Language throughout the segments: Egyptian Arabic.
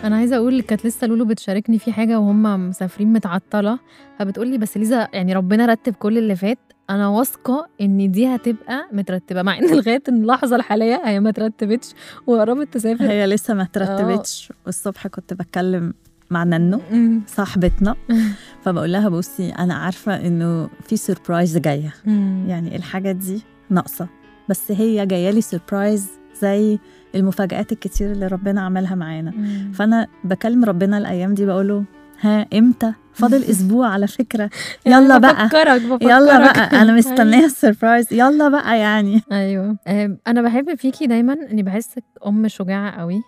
انا عايزه اقول كانت لسه لولو بتشاركني في حاجه وهم مسافرين متعطله فبتقول لي بس ليزا يعني ربنا رتب كل اللي فات انا واثقه ان دي هتبقى مترتبه مع ان لغايه اللحظه الحاليه هي ما ترتبتش وقربت تسافر هي لسه ما ترتبتش والصبح كنت بتكلم مع ننو مم. صاحبتنا فبقول لها بصي انا عارفه انه في سربرايز جايه مم. يعني الحاجه دي ناقصه بس هي جايه لي سربرايز زي المفاجآت الكتير اللي ربنا عملها معانا مم. فانا بكلم ربنا الايام دي بقوله ها امتى فاضل اسبوع على فكره يعني يلا بقى بفكرك بفكرك يلا بقى انا مستنيه السربرايز يلا بقى يعني ايوه آم، انا بحب فيكي دايما اني بحسك ام شجاعه قوي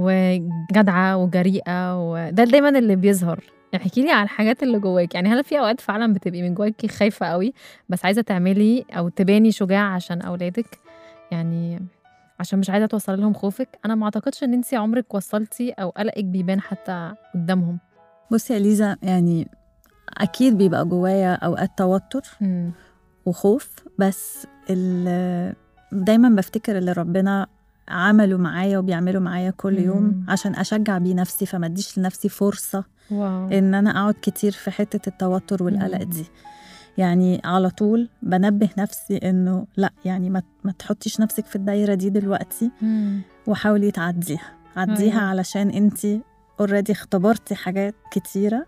وجدعه وجريئه وده دايما اللي بيظهر يعني احكي لي على الحاجات اللي جواك يعني هل في اوقات فعلا بتبقي من جواكي خايفه قوي بس عايزه تعملي او تباني شجاعه عشان اولادك يعني عشان مش عايزه توصلي لهم خوفك انا ما اعتقدش ان انت عمرك وصلتي او قلقك بيبان حتى قدامهم بصي يا ليزا يعني اكيد بيبقى جوايا اوقات توتر مم. وخوف بس ال- دايما بفتكر اللي ربنا عمله معايا وبيعمله معايا كل يوم مم. عشان اشجع بيه نفسي فما اديش لنفسي فرصه واو ان انا اقعد كتير في حته التوتر والقلق مم. دي يعني على طول بنبه نفسي انه لا يعني ما, ما تحطيش نفسك في الدايره دي دلوقتي مم. وحاولي تعديها عديها أيوة. علشان انت اوريدي اختبرتي حاجات كتيره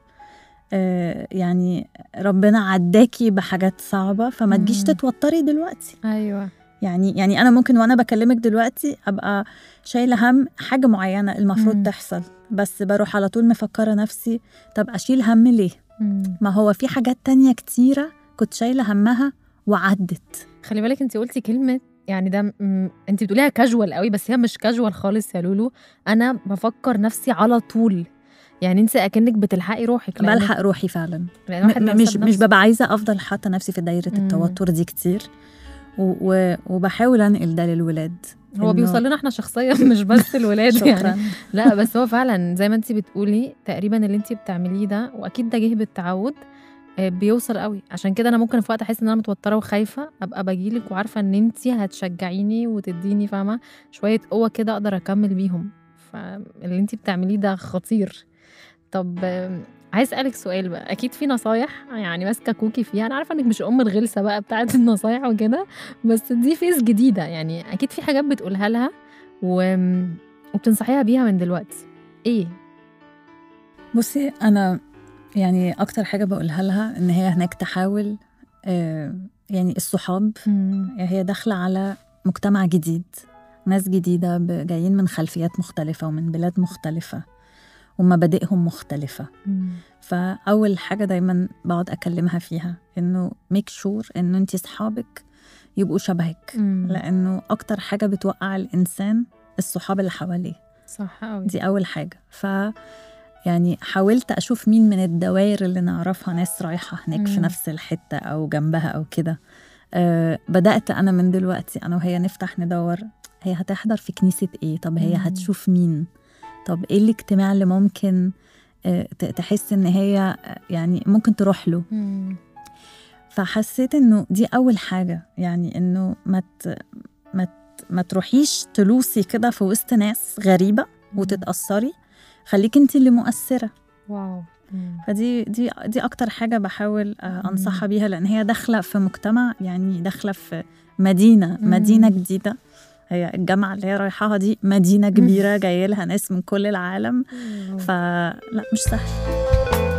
آه يعني ربنا عداكي بحاجات صعبه فما تجيش مم. تتوتري دلوقتي ايوه يعني يعني انا ممكن وانا بكلمك دلوقتي ابقى شايله هم حاجه معينه المفروض مم. تحصل بس بروح على طول مفكره نفسي طب اشيل هم ليه مم. ما هو في حاجات تانية كتيره كنت شايله همها وعدت خلي بالك انت قلتي كلمه يعني ده م... انت بتقوليها كاجوال قوي بس هي مش كاجوال خالص يا لولو انا بفكر نفسي على طول يعني انت اكنك بتلحقي روحك لأنك- بلحق روحي فعلا لأن واحد لو م- مش ساب مش نفسه- ببقى عايزه افضل حاطه نفسي في دايره مم. التوتر دي كتير و و وبحاول انقل ده للولاد هو إنه- بيوصل لنا احنا شخصيا مش بس الولاد شكرا يعني لا بس هو فعلا زي ما انت بتقولي تقريبا اللي انت بتعمليه ده واكيد ده جه بالتعود آه، بيوصل قوي عشان كده انا ممكن في وقت احس ان انا متوتره وخايفه ابقى باجيلك وعارفه ان انت هتشجعيني وتديني فاهمه شويه قوه كده اقدر اكمل بيهم فاللي انت بتعمليه ده خطير طب آم، عايز اسالك سؤال بقى اكيد في نصايح يعني ماسكه كوكي فيها انا عارفه انك مش ام الغلسه بقى بتاعه النصايح وكده بس دي فيس جديده يعني اكيد في حاجات بتقولها لها و... وبتنصحيها بيها من دلوقتي ايه بصي انا يعني اكتر حاجه بقولها لها ان هي هناك تحاول آه، يعني الصحاب هي داخله على مجتمع جديد ناس جديده ب- جايين من خلفيات مختلفه ومن بلاد مختلفه ومبادئهم مختلفه فاول حاجه دايما بقعد اكلمها فيها انه ميك شور انه انت اصحابك يبقوا شبهك لانه اكتر حاجه بتوقع الانسان الصحاب اللي حواليه صح قوي دي اول حاجه ف يعني حاولت اشوف مين من الدوائر اللي نعرفها ناس رايحه هناك في مم. نفس الحته او جنبها او كده أه بدات انا من دلوقتي انا وهي نفتح ندور هي هتحضر في كنيسه ايه طب هي مم. هتشوف مين طب ايه الاجتماع اللي ممكن أه ت- تحس ان هي آه، يعني ممكن تروح له فحسيت انه دي اول حاجه يعني انه ما ت... ما ت... ما تروحيش تلوسي كده في وسط ناس غريبه وتتاثري خليك انت اللي مؤثره واو فدي دي دي اكتر حاجه بحاول آه، انصحها بيها لان هي داخله في مجتمع يعني داخله في مدينه مم. مدينه جديده هي الجامعه اللي هي رايحاها دي مدينه كبيره جايه لها ناس من كل العالم فلا مش سهل